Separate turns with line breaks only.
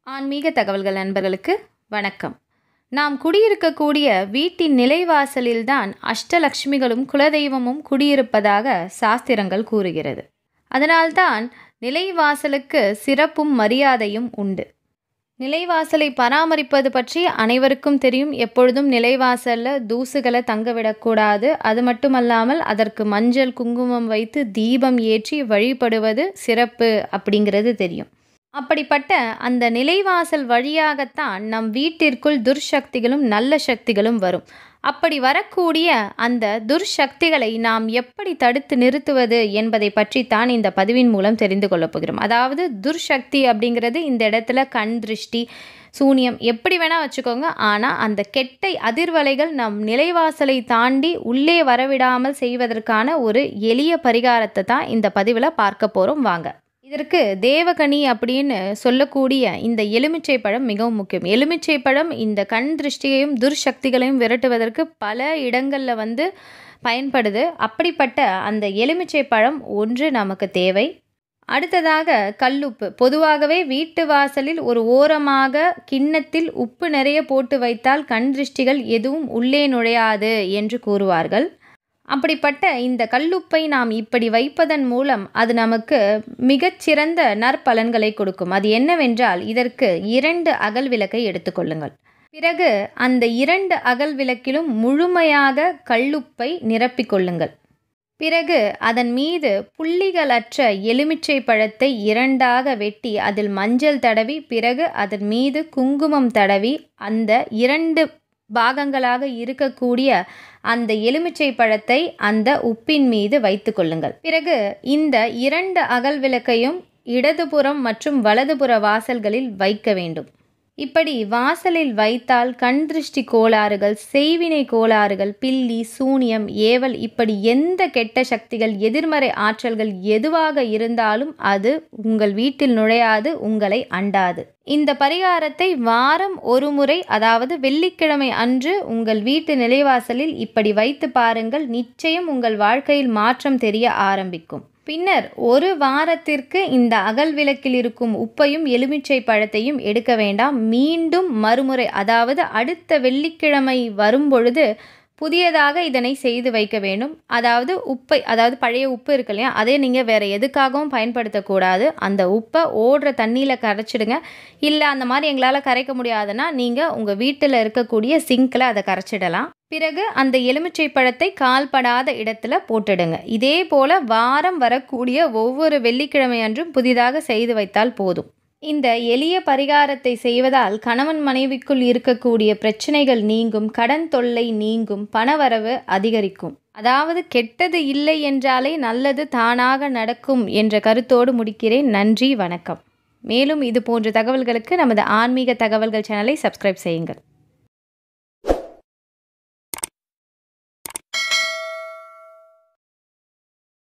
ஆன்மீக தகவல்கள் நண்பர்களுக்கு வணக்கம் நாம் குடியிருக்கக்கூடிய வீட்டின் நிலைவாசலில்தான் அஷ்டலக்ஷ்மிகளும் குலதெய்வமும் குடியிருப்பதாக சாஸ்திரங்கள் கூறுகிறது அதனால்தான் நிலைவாசலுக்கு சிறப்பும் மரியாதையும் உண்டு நிலைவாசலை பராமரிப்பது பற்றி அனைவருக்கும் தெரியும் எப்பொழுதும் நிலைவாசலில் தூசுகளை தங்க விடக்கூடாது அது மட்டுமல்லாமல் அதற்கு மஞ்சள் குங்குமம் வைத்து தீபம் ஏற்றி வழிபடுவது சிறப்பு அப்படிங்கிறது தெரியும் அப்படிப்பட்ட அந்த நிலைவாசல் வழியாகத்தான் நம் வீட்டிற்குள் துர்சக்திகளும் நல்ல சக்திகளும் வரும் அப்படி வரக்கூடிய அந்த துர்சக்திகளை நாம் எப்படி தடுத்து நிறுத்துவது என்பதை பற்றித்தான் இந்த பதிவின் மூலம் தெரிந்து கொள்ளப் போகிறோம் அதாவது துர்சக்தி அப்படிங்கிறது இந்த இடத்துல கண் திருஷ்டி சூனியம் எப்படி வேணால் வச்சுக்கோங்க ஆனால் அந்த கெட்ட அதிர்வலைகள் நம் நிலைவாசலை தாண்டி உள்ளே வரவிடாமல் செய்வதற்கான ஒரு எளிய பரிகாரத்தை தான் இந்த பதிவில் பார்க்க போகிறோம் வாங்க இதற்கு தேவகனி அப்படின்னு சொல்லக்கூடிய இந்த எலுமிச்சை பழம் மிகவும் முக்கியம் எலுமிச்சை பழம் இந்த கண் திருஷ்டியையும் துர்சக்திகளையும் விரட்டுவதற்கு பல இடங்களில் வந்து பயன்படுது அப்படிப்பட்ட அந்த எலுமிச்சை பழம் ஒன்று நமக்கு தேவை அடுத்ததாக கல்லுப்பு பொதுவாகவே வீட்டு வாசலில் ஒரு ஓரமாக கிண்ணத்தில் உப்பு நிறைய போட்டு வைத்தால் கண் திருஷ்டிகள் எதுவும் உள்ளே நுழையாது என்று கூறுவார்கள் அப்படிப்பட்ட இந்த கல்லுப்பை நாம் இப்படி வைப்பதன் மூலம் அது நமக்கு மிகச்சிறந்த நற்பலன்களை கொடுக்கும் அது என்னவென்றால் இதற்கு இரண்டு அகல் விளக்கை எடுத்துக்கொள்ளுங்கள் பிறகு அந்த இரண்டு அகல் விளக்கிலும் முழுமையாக கல்லுப்பை நிரப்பிக்கொள்ளுங்கள் பிறகு அதன் மீது புள்ளிகளற்ற எலுமிச்சை பழத்தை இரண்டாக வெட்டி அதில் மஞ்சள் தடவி பிறகு அதன் மீது குங்குமம் தடவி அந்த இரண்டு பாகங்களாக இருக்கக்கூடிய அந்த எலுமிச்சை பழத்தை அந்த உப்பின் மீது வைத்து கொள்ளுங்கள் பிறகு இந்த இரண்டு அகல் விளக்கையும் இடதுபுறம் மற்றும் வலதுபுற வாசல்களில் வைக்க வேண்டும் இப்படி வாசலில் வைத்தால் கண் திருஷ்டி கோளாறுகள் செய்வினை கோளாறுகள் பில்லி சூனியம் ஏவல் இப்படி எந்த கெட்ட சக்திகள் எதிர்மறை ஆற்றல்கள் எதுவாக இருந்தாலும் அது உங்கள் வீட்டில் நுழையாது உங்களை அண்டாது இந்த பரிகாரத்தை வாரம் ஒரு முறை அதாவது வெள்ளிக்கிழமை அன்று உங்கள் வீட்டு நிலைவாசலில் இப்படி வைத்து பாருங்கள் நிச்சயம் உங்கள் வாழ்க்கையில் மாற்றம் தெரிய ஆரம்பிக்கும் பின்னர் ஒரு வாரத்திற்கு இந்த அகல் விளக்கில் இருக்கும் உப்பையும் எலுமிச்சை பழத்தையும் எடுக்க வேண்டாம் மீண்டும் மறுமுறை அதாவது அடுத்த வெள்ளிக்கிழமை வரும்பொழுது புதியதாக இதனை செய்து வைக்க வேண்டும் அதாவது உப்பை அதாவது பழைய உப்பு இருக்கு இல்லையா அதே நீங்கள் வேறு எதுக்காகவும் பயன்படுத்தக்கூடாது அந்த உப்பை ஓடுற தண்ணியில் கரைச்சிடுங்க இல்லை அந்த மாதிரி எங்களால் கரைக்க முடியாதுன்னா நீங்கள் உங்கள் வீட்டில் இருக்கக்கூடிய சிங்கில் அதை கரைச்சிடலாம் பிறகு அந்த எலுமிச்சை பழத்தை கால்படாத இடத்துல போட்டுடுங்க இதே போல் வாரம் வரக்கூடிய ஒவ்வொரு வெள்ளிக்கிழமை அன்றும் புதிதாக செய்து வைத்தால் போதும் இந்த எளிய பரிகாரத்தை செய்வதால் கணவன் மனைவிக்குள் இருக்கக்கூடிய பிரச்சனைகள் நீங்கும் கடன் தொல்லை நீங்கும் பணவரவு அதிகரிக்கும் அதாவது கெட்டது இல்லை என்றாலே நல்லது தானாக நடக்கும் என்ற கருத்தோடு முடிக்கிறேன் நன்றி வணக்கம் மேலும் இது போன்ற தகவல்களுக்கு நமது ஆன்மீக தகவல்கள் சேனலை சப்ஸ்கிரைப் செய்யுங்கள்